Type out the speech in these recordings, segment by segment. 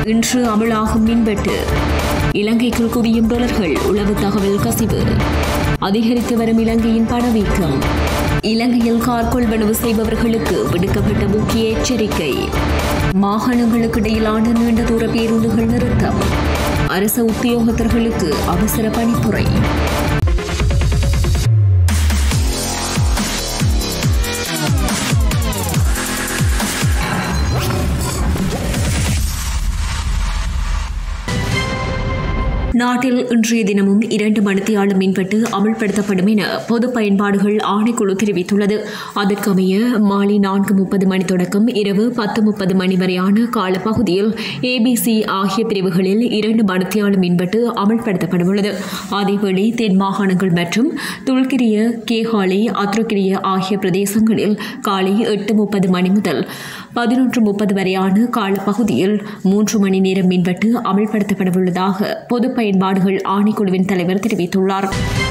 இன்று அமலாகும் மின்வெட்டு இலங்கைக்குள் குவியும் டொலர்கள் உளவு தகவல் கசிவு அதிகரித்து வரும் இலங்கையின் பணவீக்கம் இலங்கையில் கார் கொள்வனவு செய்பவர்களுக்கு விடுக்கப்பட்ட முக்கிய எச்சரிக்கை மாகாணங்களுக்கு இடையிலான நீண்ட தூர பேருந்துகள் நிறுத்தம் அரச உத்தியோகத்தர்களுக்கு அவசர பணிப்புரை நாட்டில் இன்றைய தினமும் இரண்டு மணித்தியாலும் மின்வெட்டு அமல்படுத்தப்படும் என பொது பயன்பாடுகள் ஆணைக்குழு தெரிவித்துள்ளது அதற்கமைய மாலை நான்கு முப்பது மணி தொடக்கம் இரவு பத்து முப்பது மணி வரையான காலப்பகுதியில் ஏபிசி ஆகிய பிரிவுகளில் இரண்டு மணித்தியாலும் மின்வெட்டு அமல்படுத்தப்படவுள்ளது அதேவேளை தென் மாகாணங்கள் மற்றும் துல்கிரிய கேகாலை அத்ருக்கிரிய ஆகிய பிரதேசங்களில் காலை எட்டு முப்பது மணி முதல் பதினொன்று முப்பது வரையான காலப்பகுதியில் மூன்று மணி நேரம் மின்வெட்டு அமல்படுத்தப்படவுள்ளதாக பொது பயன்பாடுகள் ஆணைக்குழுவின் தலைவர் தெரிவித்துள்ளார்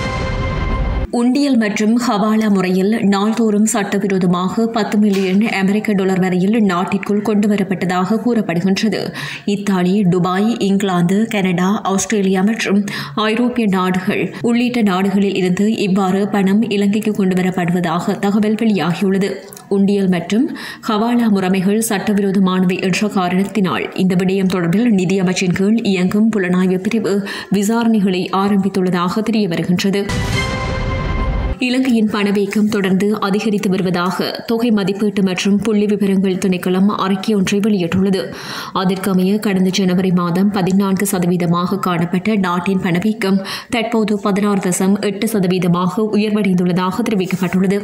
உண்டியல் மற்றும் ஹவாலா முறையில் நாள்தோறும் சட்டவிரோதமாக பத்து மில்லியன் அமெரிக்க டாலர் வரையில் நாட்டிற்குள் கொண்டுவரப்பட்டதாக கூறப்படுகின்றது இத்தாலி துபாய் இங்கிலாந்து கனடா ஆஸ்திரேலியா மற்றும் ஐரோப்பிய நாடுகள் உள்ளிட்ட நாடுகளில் இருந்து இவ்வாறு பணம் இலங்கைக்கு கொண்டுவரப்படுவதாக தகவல் வெளியாகியுள்ளது உண்டியல் மற்றும் ஹவாலா முறைமைகள் சட்டவிரோதமானவை என்ற காரணத்தினால் இந்த விடயம் தொடர்பில் நிதியமைச்சின் கீழ் இயங்கும் புலனாய்வு பிரிவு விசாரணைகளை ஆரம்பித்துள்ளதாக தெரிய வருகின்றது இலங்கையின் பணவீக்கம் தொடர்ந்து அதிகரித்து வருவதாக தொகை மதிப்பீட்டு மற்றும் புள்ளி விவரங்கள் திணைக்களம் அறிக்கை ஒன்றை வெளியிட்டுள்ளது அதற்கமைய கடந்த ஜனவரி மாதம் பதினான்கு சதவீதமாக காணப்பட்ட நாட்டின் பணவீக்கம் தற்போது பதினாறு தசம் எட்டு சதவீதமாக உயர்வடைந்துள்ளதாக தெரிவிக்கப்பட்டுள்ளது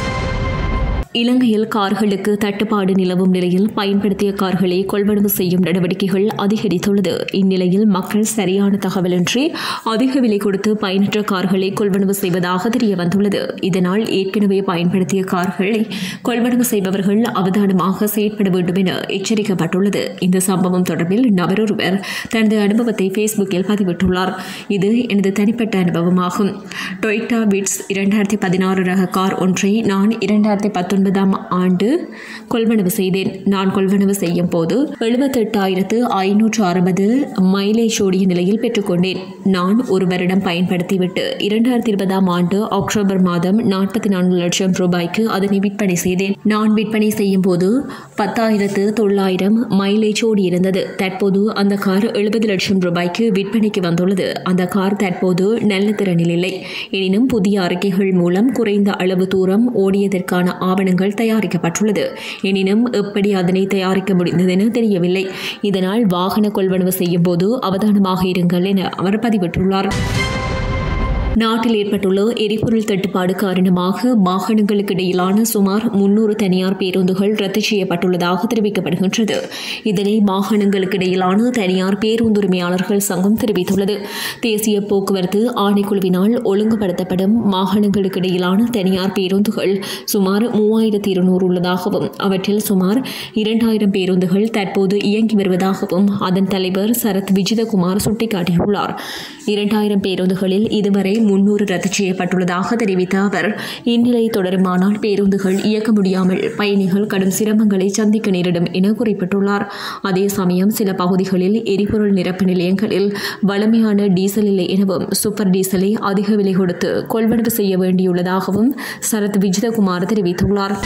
இலங்கையில் கார்களுக்கு தட்டுப்பாடு நிலவும் நிலையில் பயன்படுத்திய கார்களை கொள்வனவு செய்யும் நடவடிக்கைகள் அதிகரித்துள்ளது இந்நிலையில் மக்கள் சரியான தகவலின்றி அதிக விலை கொடுத்து பயனற்ற கார்களை கொள்வனவு செய்வதாக தெரிய வந்துள்ளது இதனால் ஏற்கனவே பயன்படுத்திய கார்களை கொள்வனவு செய்பவர்கள் அவதானமாக செயற்பட வேண்டும் என எச்சரிக்கப்பட்டுள்ளது இந்த சம்பவம் தொடர்பில் நபரொருவர் தனது அனுபவத்தை ஃபேஸ்புக்கில் பதிவிட்டுள்ளார் இது எனது தனிப்பட்ட அனுபவமாகும் டொய்டா விட்ஸ் இரண்டாயிரத்தி பதினாறு ரக கார் ஒன்றை நான் இரண்டாயிரத்தி பத்தொன்பதாம் ஆண்டு கொள்வனவு செய்தேன் நான் கொள்வனவு செய்யும் போது எழுபத்தெட்டாயிரத்து ஐநூற்று அறுபது மைலேஜ் ஓடிய நிலையில் பெற்றுக்கொண்டேன் நான் ஒரு வருடம் பயன்படுத்திவிட்டு இரண்டாயிரத்தி இருபதாம் ஆண்டு அக்டோபர் மாதம் நாற்பத்தி நான்கு லட்சம் ரூபாய்க்கு அதனை விற்பனை செய்தேன் நான் விற்பனை செய்யும் போது பத்தாயிரத்து தொள்ளாயிரம் மைலேஜ் ஓடியிருந்தது தற்போது அந்த கார் எழுபது லட்சம் ரூபாய்க்கு விற்பனைக்கு வந்துள்ளது அந்த கார் தற்போது நல்ல திறனில் இல்லை எனினும் புதிய அறிக்கைகள் மூலம் குறைந்த அளவு தூரம் ஓடியதற்கான ஆவணங்கள் தயாரிக்கப்பட்டுள்ளது எனினும் எப்படி அதனை தயாரிக்க முடிந்ததென தெரியவில்லை இதனால் வாகன கொள்வனவு செய்யும் போது அவதானமாக இருங்கள் என அவர் பதிவிட்டுள்ளார் நாட்டில் ஏற்பட்டுள்ள எரிபொருள் தட்டுப்பாடு காரணமாக மாகாணங்களுக்கு இடையிலான சுமார் முன்னூறு தனியார் பேருந்துகள் ரத்து செய்யப்பட்டுள்ளதாக தெரிவிக்கப்படுகின்றது இதனை மாகாணங்களுக்கு இடையிலான தனியார் பேருந்துரிமையாளர்கள் சங்கம் தெரிவித்துள்ளது தேசிய போக்குவரத்து ஆணைக்குழுவினால் ஒழுங்குபடுத்தப்படும் மாகாணங்களுக்கு இடையிலான தனியார் பேருந்துகள் சுமார் மூவாயிரத்தி இருநூறு உள்ளதாகவும் அவற்றில் சுமார் இரண்டாயிரம் பேருந்துகள் தற்போது இயங்கி வருவதாகவும் அதன் தலைவர் சரத் விஜிதகுமார் சுட்டிக்காட்டியுள்ளார் இரண்டாயிரம் பேருந்துகளில் இதுவரை முன்னூறு ரத்து செய்யப்பட்டுள்ளதாக தெரிவித்த அவர் இந்நிலை தொடருமானால் பேருந்துகள் இயக்க முடியாமல் பயணிகள் கடும் சிரமங்களை சந்திக்க நேரிடும் என குறிப்பிட்டுள்ளார் அதே சமயம் சில பகுதிகளில் எரிபொருள் நிரப்பு நிலையங்களில் வளமையான டீசல் இல்லை எனவும் சூப்பர் டீசலை அதிக விலை கொடுத்து கொள்வனவு செய்ய வேண்டியுள்ளதாகவும் சரத் விஜிதகுமார் தெரிவித்துள்ளார்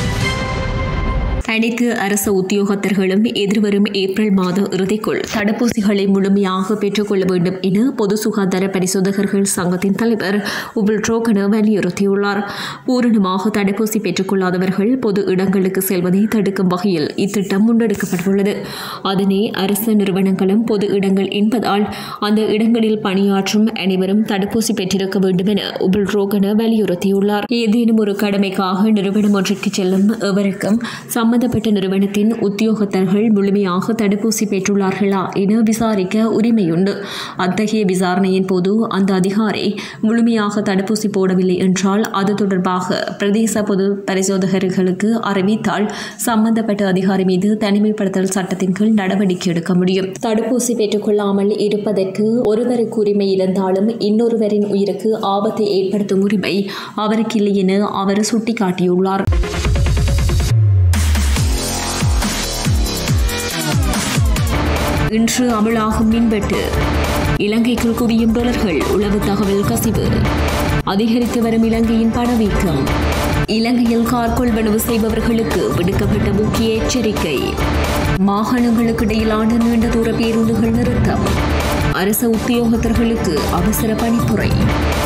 அனைத்து அரசு உத்தியோகத்தர்களும் எதிர்வரும் ஏப்ரல் மாத இறுதிக்குள் தடுப்பூசிகளை முழுமையாக பெற்றுக்கொள்ள வேண்டும் என பொது சுகாதார பரிசோதகர்கள் சங்கத்தின் தலைவர் உபுல் ட்ரோகன வலியுறுத்தியுள்ளார் பூரணமாக தடுப்பூசி பெற்றுக்கொள்ளாதவர்கள் பொது இடங்களுக்கு செல்வதை தடுக்கும் வகையில் இத்திட்டம் முன்னெடுக்கப்பட்டுள்ளது அதனை அரசு நிறுவனங்களும் பொது இடங்கள் என்பதால் அந்த இடங்களில் பணியாற்றும் அனைவரும் தடுப்பூசி பெற்றிருக்க வேண்டும் என உபுல் ரோகன வலியுறுத்தியுள்ளார் ஏதேனும் ஒரு கடமைக்காக நிறுவனம் ஒன்றிற்கு செல்லும் எவருக்கும் சம்பந்தப்பட்ட நிறுவனத்தின் உத்தியோகத்தர்கள் முழுமையாக தடுப்பூசி பெற்றுள்ளார்களா என விசாரிக்க உரிமையுண்டு அத்தகைய விசாரணையின் போது அந்த அதிகாரி முழுமையாக தடுப்பூசி போடவில்லை என்றால் அது தொடர்பாக பிரதேச பொது பரிசோதகர்களுக்கு அறிவித்தால் சம்பந்தப்பட்ட அதிகாரி மீது தனிமைப்படுத்தல் சட்டத்தின் கீழ் நடவடிக்கை எடுக்க முடியும் தடுப்பூசி பெற்றுக்கொள்ளாமல் இருப்பதற்கு ஒருவருக்கு உரிமை இருந்தாலும் இன்னொருவரின் உயிருக்கு ஆபத்தை ஏற்படுத்தும் உரிமை அவருக்கு இல்லை என அவர் சுட்டிக்காட்டியுள்ளார் இன்று அமலாகும் மின்வெட்டு இலங்கைக்குள் குவியும் டாலர்கள் உளவு தகவல் கசிவு அதிகரித்து வரும் இலங்கையின் பணவீக்கம் இலங்கையில் கார் கொள்வனவு செய்பவர்களுக்கு விடுக்கப்பட்ட முக்கிய எச்சரிக்கை மாகாணங்களுக்கு இடையிலான நீண்ட தூர பேருந்துகள் நிறுத்தம் அரசு உத்தியோகத்தர்களுக்கு அவசர பணிப்புரை